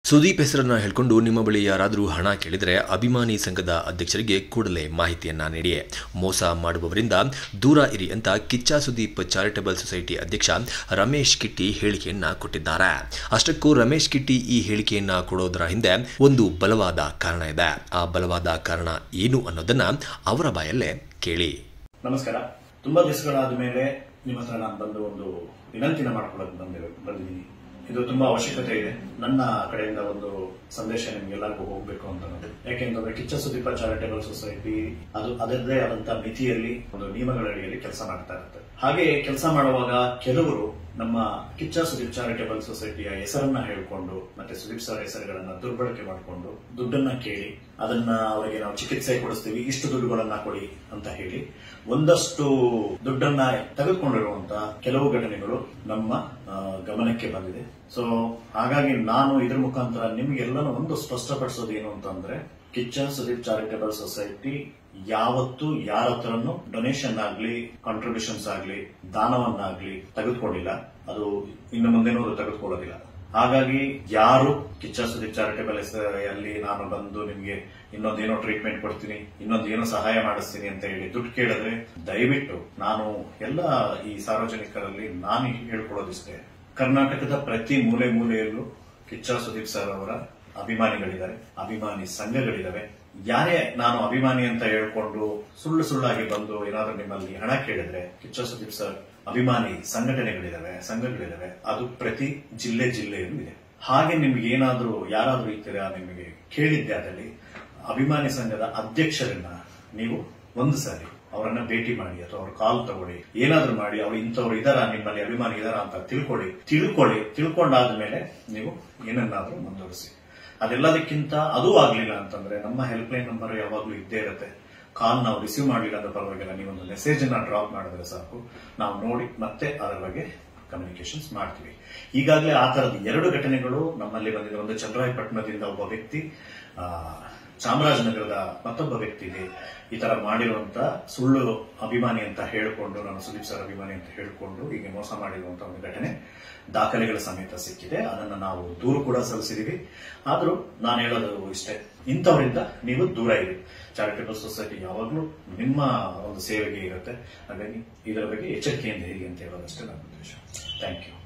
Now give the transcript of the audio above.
ಸುದೀಪ್ ಹೆಸರನ್ನ ಹೇಳ್ಕೊಂಡು ನಿಮ್ಮ ಬಳಿ ಯಾರಾದರೂ ಹಣ ಕೇಳಿದರೆ ಅಭಿಮಾನಿ ಸಂಘದ ಅಧ್ಯಕ್ಷರಿಗೆ ಕೂಡಲೇ ಮಾಹಿತಿಯನ್ನ ನೀಡಿ ಮೋಸ ಮಾಡುವವರಿಂದ ದೂರ ಇರಿ ಅಂತ ಕಿಚ್ಚ ಸುದೀಪ್ ಚಾರಿಟಬಲ್ ಸೊಸೈಟಿ ಅಧ್ಯಕ್ಷ ರಮೇಶ್ ಕಿಟ್ಟಿ ಹೇಳಿಕೆಯನ್ನ ಕೊಟ್ಟಿದ್ದಾರೆ ಅಷ್ಟಕ್ಕೂ ರಮೇಶ್ ಕಿಟ್ಟಿ ಈ ಹೇಳಿಕೆಯನ್ನ ಕೊಡೋದರ ಹಿಂದೆ ಒಂದು ಬಲವಾದ ಕಾರಣ ಇದೆ ಆ ಬಲವಾದ ಕಾರಣ ಏನು ಅನ್ನೋದನ್ನ ಅವರ ಬಾಯಲ್ಲೇ ಕೇಳಿ ನಮಸ್ಕಾರ ತುಂಬಾ ದಿವಸಗಳಾದ ಮೇಲೆ ನಿಮ್ಮ ಹತ್ರ ನಾನು ಬಂದು ಒಂದು ವಿನಂತಿನ ಮಾಡ್ಕೊಳ್ಳೋದು ಬಂದೆ ಬಂದಿದ್ದೀನಿ ಇದು ತುಂಬಾ ಅವಶ್ಯಕತೆ ಇದೆ ನನ್ನ ಕಡೆಯಿಂದ ಒಂದು ಸಂದೇಶ ನಿಮ್ಗೆಲ್ಲರಿಗೂ ಹೋಗ್ಬೇಕು ಅಂತ ಅನ್ನೋದು ಯಾಕೆಂತಂದ್ರೆ ಕಿಚ್ಚ ಸುದೀಪ ಚಾರಿಟೇಬಲ್ ಸೊಸೈಟಿ ಅದು ಅದರದೇ ಆದಂತಹ ಮಿತಿಯಲ್ಲಿ ಒಂದು ನಿಯಮಗಳ ಅಡಿಯಲ್ಲಿ ಕೆಲಸ ಮಾಡ್ತಾ ಇರುತ್ತೆ ಹಾಗೆ ಕೆಲಸ ಮಾಡುವಾಗ ಕೆಲವರು ನಮ್ಮ ಕಿಚ್ಚ ಸುದೀಪ್ ಚಾರಿಟೇಬಲ್ ಸೊಸೈಟಿಯ ಹೆಸರನ್ನ ಹೇಳ್ಕೊಂಡು ಮತ್ತೆ ಸುದೀಪ್ ಸರ್ ಹೆಸರುಗಳನ್ನ ದುರ್ಬಳಕೆ ಮಾಡಿಕೊಂಡು ದುಡ್ಡನ್ನ ಕೇಳಿ ಅದನ್ನ ಅವರಿಗೆ ನಾವು ಚಿಕಿತ್ಸೆ ಕೊಡಿಸ್ತೀವಿ ಇಷ್ಟು ದುಡ್ಡುಗಳನ್ನ ಕೊಡಿ ಅಂತ ಹೇಳಿ ಒಂದಷ್ಟು ದುಡ್ಡನ್ನ ತೆಗೆದುಕೊಂಡಿರುವಂತ ಕೆಲವು ಘಟನೆಗಳು ನಮ್ಮ ಆ, ಗಮನಕ್ಕೆ ಬಂದಿದೆ ಸೊ ಹಾಗಾಗಿ ನಾನು ಇದ್ರ ಮುಖಾಂತರ ನಿಮ್ಗೆಲ್ಲನೂ ಒಂದು ಸ್ಪಷ್ಟಪಡಿಸೋದು ಏನು ಅಂತಂದ್ರೆ ಕಿಚ್ಚನ್ ಸುದೀಪ್ ಚಾರಿಟೇಬಲ್ ಸೊಸೈಟಿ ಯಾವತ್ತು ಯಾರ ಹತ್ರನು ಡೊನೇಷನ್ ಆಗ್ಲಿ ಕಾಂಟ್ರಿಬ್ಯೂಷನ್ಸ್ ಆಗ್ಲಿ ದಾನವನ್ನಾಗ್ಲಿ ತೆಗೆದುಕೊಂಡಿಲ್ಲ ಅದು ಇನ್ನು ಮುಂದೆನೂ ಅದು ತೆಗೆದುಕೊಳ್ಳೋದಿಲ್ಲ ಹಾಗಾಗಿ ಯಾರು ಕಿಚ್ಚ ಸುದೀಪ್ ಚಾರಿಟೇಬಲ್ ಅಲ್ಲಿ ನಾನು ಬಂದು ನಿಮ್ಗೆ ಇನ್ನೊಂದೇನೋ ಟ್ರೀಟ್ಮೆಂಟ್ ಕೊಡ್ತೀನಿ ಇನ್ನೊಂದೇನೋ ಸಹಾಯ ಮಾಡಿಸ್ತೀನಿ ಅಂತ ಹೇಳಿ ದುಡ್ಡು ಕೇಳಿದ್ರೆ ದಯವಿಟ್ಟು ನಾನು ಎಲ್ಲ ಈ ಸಾರ್ವಜನಿಕರಲ್ಲಿ ನಾನು ಹೇಳ್ಕೊಳ್ಳೋದಿಷ್ಟೇ ಕರ್ನಾಟಕದ ಪ್ರತಿ ಮೂಲೆ ಮೂಲೆಯಲ್ಲೂ ಕಿಚ್ಚ ಸುದೀಪ್ ಸರ್ ಅವರ ಅಭಿಮಾನಿಗಳಿದ್ದಾರೆ ಅಭಿಮಾನಿ ಸಂಘಗಳಿದಾವೆ ಯಾರೇ ನಾನು ಅಭಿಮಾನಿ ಅಂತ ಹೇಳ್ಕೊಂಡು ಸುಳ್ಳು ಸುಳ್ಳಾಗಿ ಬಂದು ಏನಾದ್ರೂ ನಿಮ್ಮಲ್ಲಿ ಹಣ ಕೇಳಿದ್ರೆ ಕಿಚ್ಚ ಸುದೀಪ್ ಸರ್ ಅಭಿಮಾನಿ ಸಂಘಟನೆಗಳಿದಾವೆ ಸಂಘಗಳಿದಾವೆ ಅದು ಪ್ರತಿ ಜಿಲ್ಲೆ ಜಿಲ್ಲೆಯಲ್ಲೂ ಇದೆ ಹಾಗೆ ನಿಮ್ಗೆ ಏನಾದ್ರೂ ಯಾರಾದ್ರೂ ಈ ತರ ನಿಮಗೆ ಕೇಳಿದ್ದೆ ಅದಲ್ಲಿ ಅಭಿಮಾನಿ ಸಂಘದ ಅಧ್ಯಕ್ಷರನ್ನ ನೀವು ಒಂದು ಸಾರಿ ಅವರನ್ನ ಭೇಟಿ ಮಾಡಿ ಅಥವಾ ಅವ್ರ ಕಾಲ್ ತಗೊಳ್ಳಿ ಏನಾದ್ರೂ ಮಾಡಿ ಅವ್ರು ಇಂಥವ್ರು ಇದಾರ ನಿಮ್ಮಲ್ಲಿ ಅಭಿಮಾನಿ ಇದಾರ ಅಂತ ತಿಳ್ಕೊಳ್ಳಿ ತಿಳ್ಕೊಳ್ಳಿ ತಿಳ್ಕೊಂಡಾದ್ಮೇಲೆ ನೀವು ಏನನ್ನಾದ್ರೂ ಮುಂದುವರಿಸಿ ಅದೆಲ್ಲದಕ್ಕಿಂತ ಅದೂ ಆಗ್ಲಿಲ್ಲ ಅಂತಂದ್ರೆ ನಮ್ಮ ಹೆಲ್ಪ್ ಲೈನ್ ನಂಬರ್ ಯಾವಾಗ್ಲೂ ಇದ್ದೇ ಇರುತ್ತೆ ಕಾಲ್ ನಾವು ರಿಸೀವ್ ಮಾಡಲಿಲ್ಲ ಅಂದ್ರೆ ಪರವಾಗಿಲ್ಲ ನೀವೊಂದು ಮೆಸೇಜ್ ಅನ್ನ ಡ್ರಾಪ್ ಮಾಡಿದ್ರೆ ಸಾಕು ನಾವು ನೋಡಿ ಮತ್ತೆ ಅದರ ಬಗ್ಗೆ ಕಮ್ಯುನಿಕೇಶನ್ಸ್ ಮಾಡ್ತೀವಿ ಈಗಾಗಲೇ ಆ ತರದ ಎರಡು ಘಟನೆಗಳು ನಮ್ಮಲ್ಲಿ ಬಂದಿದೆ ಒಂದು ಚಂದ್ರಾಯಪಟ್ಟಣದಿಂದ ಒಬ್ಬ ವ್ಯಕ್ತಿ ಆ, ಚಾಮರಾಜನಗರದ ಮತ್ತೊಬ್ಬ ವ್ಯಕ್ತಿಗೆ ಈ ತರ ಮಾಡಿರುವಂತ ಸುಳ್ಳು ಅಭಿಮಾನಿ ಅಂತ ಹೇಳಿಕೊಂಡು ನಾನು ಸುದೀಪ್ ಸರ್ ಅಭಿಮಾನಿ ಅಂತ ಹೇಳಿಕೊಂಡು ಹೀಗೆ ಮೋಸ ಮಾಡಿರುವಂತ ಒಂದು ಘಟನೆ ದಾಖಲೆಗಳ ಸಮೇತ ಸಿಕ್ಕಿದೆ ಅದನ್ನ ನಾವು ದೂರು ಕೂಡ ಸಲ್ಲಿಸಿದೀವಿ ಆದ್ರೂ ನಾನು ಹೇಳೋದು ಇಷ್ಟೇ ಇಂಥವರಿಂದ ನೀವು ದೂರ ಇರಿ ಚಾರಿಟೇಬಲ್ ಸೊಸೈಟಿ ಯಾವಾಗಲೂ ನಿಮ್ಮ ಒಂದು ಸೇವೆಗೆ ಇರುತ್ತೆ ಹಾಗಾಗಿ ಇದರ ಬಗ್ಗೆ ಎಚ್ಚರಿಕೆಯಿಂದ ಇರಿ ಅಂತ ಹೇಳೋದಷ್ಟೇ ನನ್ನ ಉದ್ದೇಶ ಥ್ಯಾಂಕ್ ಯು